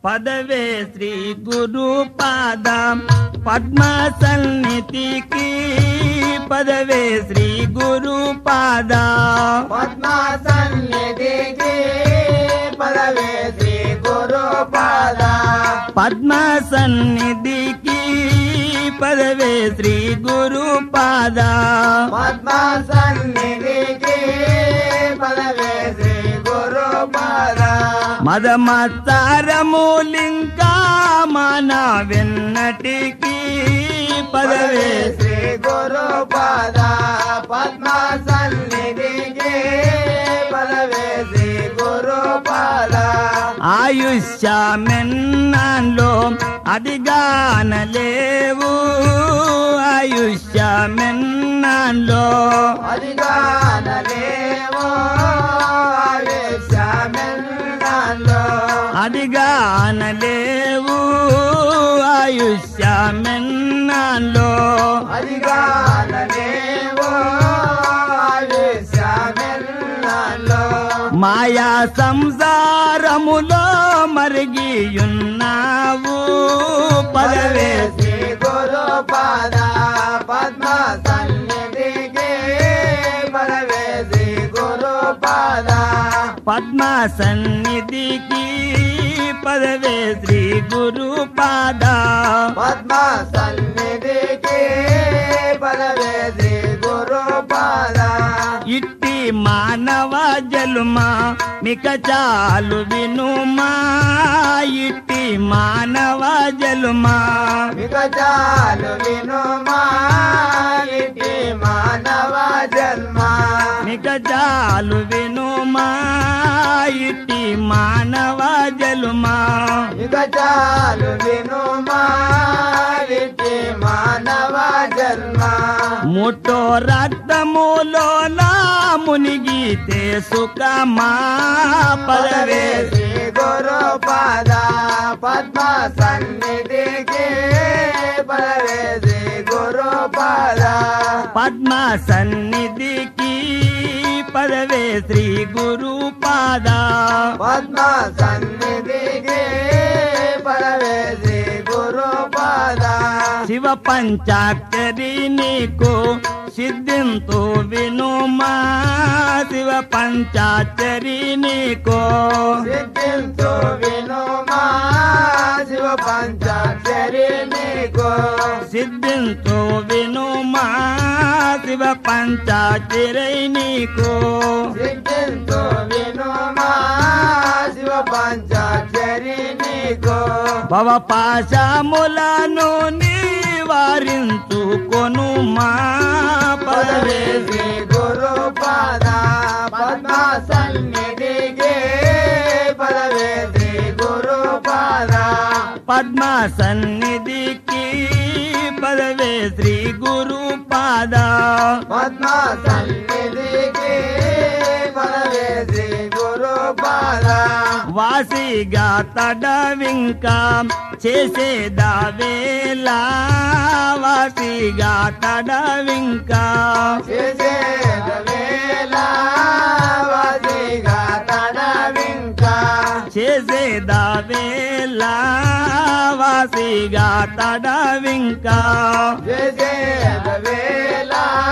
పదవే శ్రీ గురు పాద పద్మ సన్నిధికి పదవే శ్రీ గురు పాద పద్మ సన్నిధికి పదవే శ్రీ గురు పాద పద్మ సన్నిధికి పదవే శ్రీ గురు పాద పద్మ సన్నిధికి పదవే శ్రీ గురు పాద మదమత్తారములింకా మన వెన్నటికి పదవే శ్రీ గురు పాద పద్మ సన్నిధికి పదవే శ్రీ గురు పాద ఆయుష్యమెన్నాలో అదిగానలేవు ఆయుష్యమెన్నాలో అదిగానలేవో ఆవేశమెన్నాలో అదిగానలేవు ఆయుష్యమెన్నాలో అదిగానలేవో ఆవేశమెన్నాలో మాయా సంసారములో మరిగియున్నావు పదవే శ్రీ గురు పాద పద్మ సన్నిధికి పదవే శ్రీ గురు పాద పద్మ సన్నిధికి పదవే శ్రీ గురు పాద పద్మ సన్నిధికి పదవే శ్రీ గురు పాద ఇట్టి మానవ జలుమా మిక చాలు వినుమా ఇట్టి మానవ జలుమా ఇక చాలు వినుమా ఇటి మానవ జన్మ మిక చాలు వినుమా ఇట్టి మానవ జలుమా ఇక చాలు వినుమా ఇటి మానవ జన్మ ముట్టో రక్తములో నా మునిగితే సుఖమా పదవే శ్రీ గురు పాద పద్మ సన్నిధికి పదవే శ్రీ గురు పాద పద్మ సన్నిధికి పదవే శ్రీ గురు పాద పద్మ సన్నిధికి పదవే శ్రీ గురు పాద శివ పంచాక్షరి నీకు సిద్ధింతు వినుమా శివ పంచాక్షరి నీకు సిద్ధించు వినుమా శివ పంచాక్షరి నీకు సిద్ధింతు వినుమా శివ పంచాక్షరి నీకు సిద్ధించు వినుమా శివ పంచాక్షరి నీకు భవ పాశములను నివారించుకొను మా పదవే శ్రీ గురు పాద పద్మ సన్నిధికి పదవే శ్రీ గురు పాద పద్మ సన్నిధికి పదవే శ్రీ గురు పాద పద్మ సన్నిధికి పదవే శ్రీ గురు పాద వాసిగా తడవింకా చేసేదావేలా వాసిగా తడవింకా చేసేద వేళ వాసిగా తడవింకా చేసేదావేలా వాసిగా తడవింకా చేసేద వేళ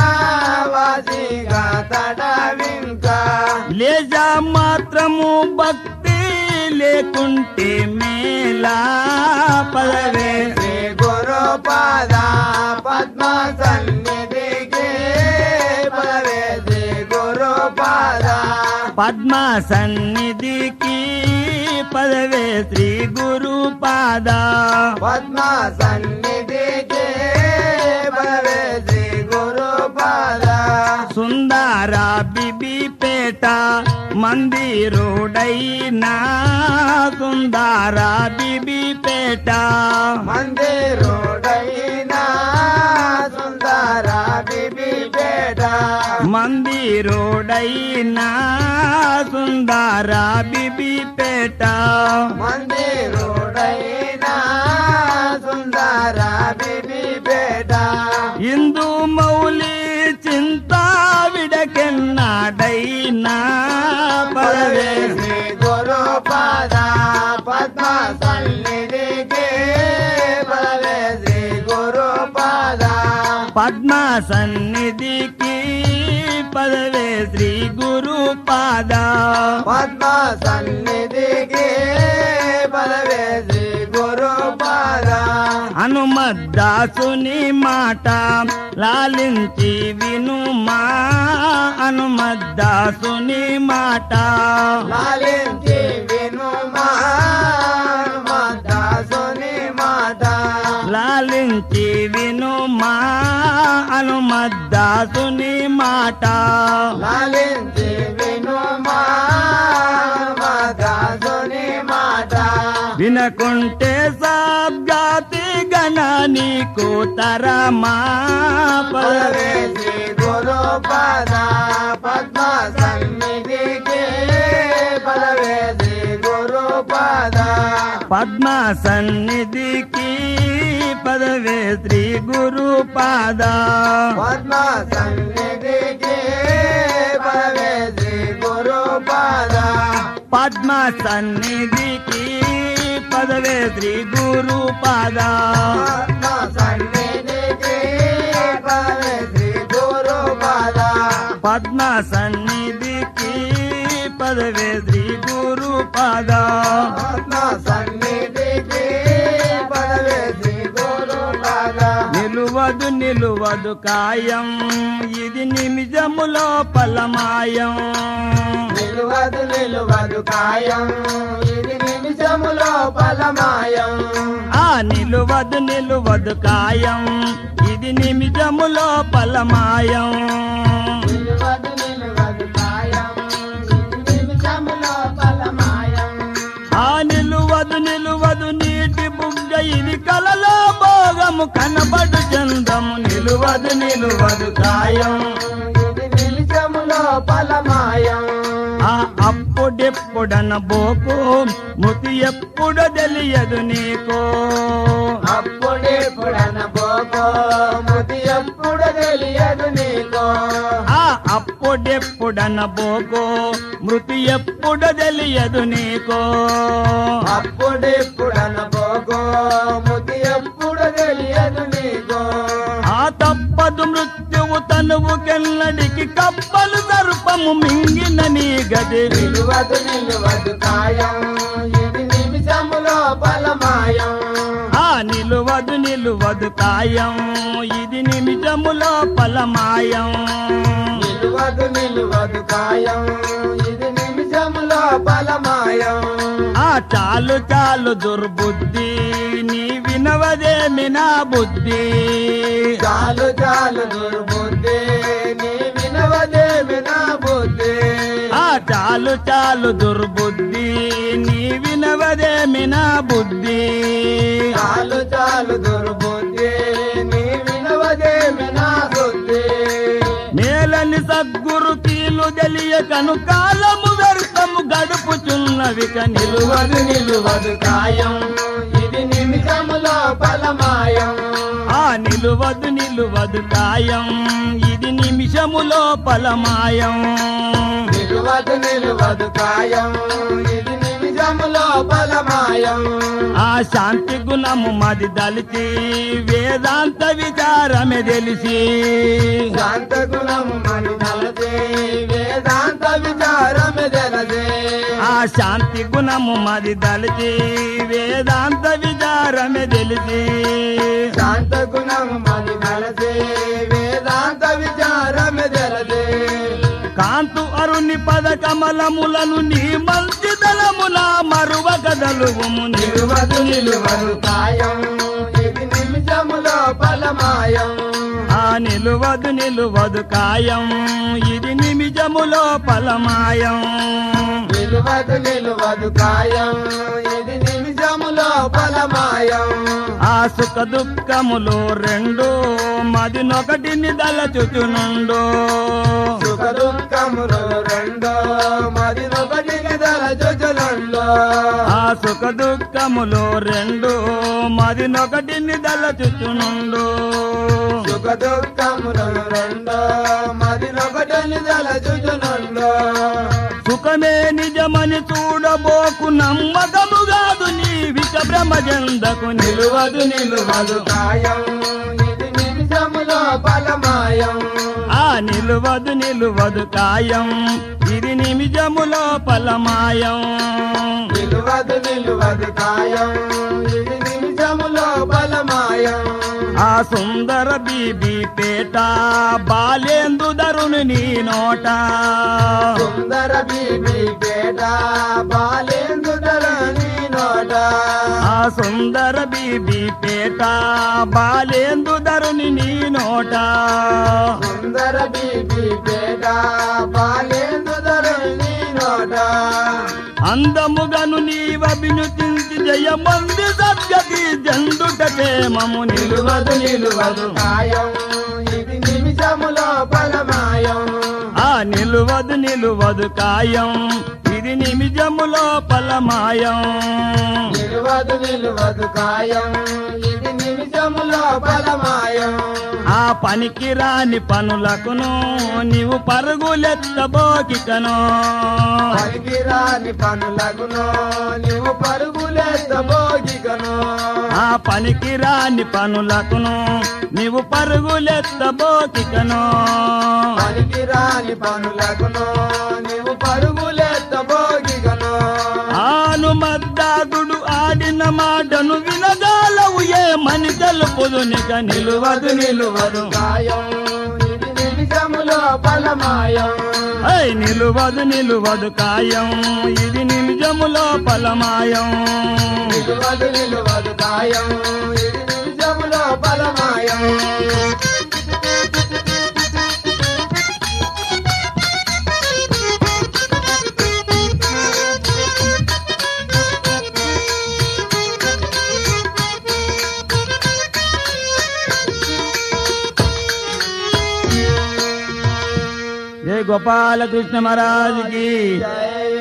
వాసిగా తడవింకా లేజ మాత్రము భక్తి లేకుంటే మేలా పదవే శ్రీ గురు పాద పద్మ సన్నిధికి పదవే శ్రీ గురు పాద పద్మ సన్నిధికి పదవే శ్రీ గురు పాద పద్మ సన్నిధికి పదవే శ్రీ గురు పాద సుందర బిబి పేట మందిరుడైనా సుందర బిబి పేట మందిరుడైనా సుందర బిబి పేట మందిరుడైనా సుందర బిబి పేట మందిరుడైనా సుందర బిబి పేట ఇందు మౌలి చింత విడకెన్నాడైనా పదవే శ్రీ గురు పాద పద్మ సన్నిధికి పద్మ సన్నిధికి పదవే శ్రీ గురు పాద పద్మ సన్నిధికి పదవే శ్రీ గురు పాద హనుమద్దాసుని మాట లాలించి వినుమా హనుమద్దాసుని మాట లాలించి వినుమా దాసుని మాట లాలించి వినుమా హనుమద్దాసుని మాట లాలించి వినుమా దాసుని మాట వినకుంటే సాబ్జాతి గణ నీకు తరమా పదవే శ్రీ గురు పాద పద్మ సన్నిధికి పదవే శ్రీ గురు పాద పద్మ సన్నిధికి పదవే శ్రీ గురు పాద పద్మ సన్నిధికి పదవే శ్రీ గురు పాద పద్మ సన్నిధికి పదవే శ్రీ గురు పాద పద్మ సన్నిధికి పదవే శ్రీ గురు పాద పద్మ సన్నిధికి పదవే శ్రీ గురు పాద పద్మ సన్నిధికి పదవే శ్రీ గురు పాద నిలువదు నిలువదు కాయం ఇది నిమిజములో పలమాయం నిలువదు నిలువదు కాయం ఇది నిమిషములో ఫలమాయం ఆ నిలువదు నిలువదు కాయం ఇది నిమిజములో పలమాయం నిలువదు నిలువదు కాయం ఇది నిమిషములో ఫలమాయం ఆ నిలువదు నిలువదు నీటి బుగ్గ ఇది కలలో భోగము కనబడు చందము నిలువదు నిలువదు కాయం ఇది నిమిషములో ఫలమాయం ఆ అప్పుడెప్పుడన బోకు ముతి ఎప్పుడు తెలియదు నీకు అప్పుడెప్పుడన పోకో ముది ఎప్పుడు తెలియదు నీకో ఆ అప్పుడెప్పుడన బోకు మృతి ఎప్పుడు తెలియదు నీకు అప్పుడెప్పుడన పోకో ముది ఎప్పుడు తెలియదు నీకో ఆ తప్పదు మృత్యువు తనువు కెన్నడికి కప్పలు సర్పము మింగిన నీ గది నిలువదు నిలువదు కాయం ఇది నిమిషములో ఫలమాయం ఆ నిలువదు నిలువదు కాయం ఇది నిమిషములో ఫలమాయం నిలువదు నిలువదు కాయం ఇది నిమిషములో ఫలమాయం ఆ చాలు చాలు దుర్బుద్ధి నీ వినవదేమి నా బుద్ధి చాలు చాలు దుర్బుద్ధి నీ వినవదేమి నా బుద్ధి ఆ చాలు చాలు దుర్బుద్ధి నీ వినవదేమి నా బుద్ధి చాలు చాలు దుర్బుద్ధి నీ వినవదేమి నా బుద్ధి నేలని సద్గురు కీలు తెలియకను కాలము వ్యర్థము గడుపుచున్నవిక నిలువదు నిలువదు నిలువదు కాయం ఇది నిమిషములో ఫలమాయం ఆ నిలువదు నిలువదు కాయం ఇది నిమిషములో ఫలమాయం నిలువదు నిలువదు కాయం ఇది నిమిషములో ఫలమాయం ఆ శాంతి గుణము మది దలిచి వేదాంత విచారమే తెలిసి శాంత గుణము మని నలదే వేదాంత విచారమే తెలదే ఆ శాంతి గుణము మది దలిచి వేదాంత విచారమే తెలిసి శాంత గుణము మని నలదే వేదాంత విచారమే తెలదే కాంతు అరుని పద కమలములను నీ మంచి దళమున మరువ కదలువుము నిలువదు నిలువదు కాయం ఇది నిమిషములో ఫలమాయం ఆ నిలువదు నిలువదు కాయం ఇది నిమిజములో ఫలమాయం నిలువదు నిలువదు కాయం ఇది నిమిషములో ఫలమాయం ఆ సుఖ దుఃఖములు రెండు మదినొకటిని దలచుచునుండు సుఖ దుఃఖములు రెండో మరి ఒకటి దళ జుజులంలో ఆ సుఖ దుఃఖములు రెండు మదినొకటిని దలచుచునుండు సుఖ దుఃఖములు రెండో మరి ఒకటి దళ జుజులంలో సుఖమే నిజమని చూడబోకు నమ్మకము కాదు నీ విష భ్రమ చెందకు నిలువదు నిలువదు కాయం ఇది నిమిషములో ఫల ఫలమాయం ఆ నిలువదు నిలువదు కాయం ఇది నిమిజములో ఫలమాయం నిలువదు నిలువదు కాయం ఇది నిమిషములో బలమాయం ఆ సుందర బీబీ పేట బాలేందు ధరుని నీ నోట సుందర బీబీ పేట బాలేందు ధరణి నోట ఆ సుందర బీబీ పేట బాలేందు ధరుని నీ నోట సుందర బీబీ పేట బాలేందు ధరణి నోట అందముగను నీవభినుతించి జయమంది సద్గతి జందుటకే మము నిలువదు నిలువదు నిలువదు నిలువదు కాయం ఇది నిమిషములో బలమాయం ఆ నిలువదు నిలువదు కాయం ఇది నిమిజములో ఫలమాయం నిలువదు నిలువదు కాయం ఇది నిమిషములో బలమాయం ఆ పనికి రాని పనులకును నీవు పరుగులెత్తబోకికను పనికిరాని పనులగును నీవు పరుగులేస్తబోగికను ఆ పనికి రాని పనులకును నీవు పరుగులెత్తబోకికను పనికిరాని పనులగును నీవు పరుగులేస్తబోగికను ఆను మద్దాదుడు ఆడిన మాటను వినగాలవు ఏ మని తెలుపుదు నిక నిలువదు నిలువదు కాయం ఇది నిమిషములో బలమాయం ఐ నిలువదు నిలువదు కాయం ఇది నిమిజములో ఫలమాయం నిలువదు నిలువదు కాయం ఇది నిమిషములో బలమాయం జై గోపాలకృష్ణ మహారాజుకి జయ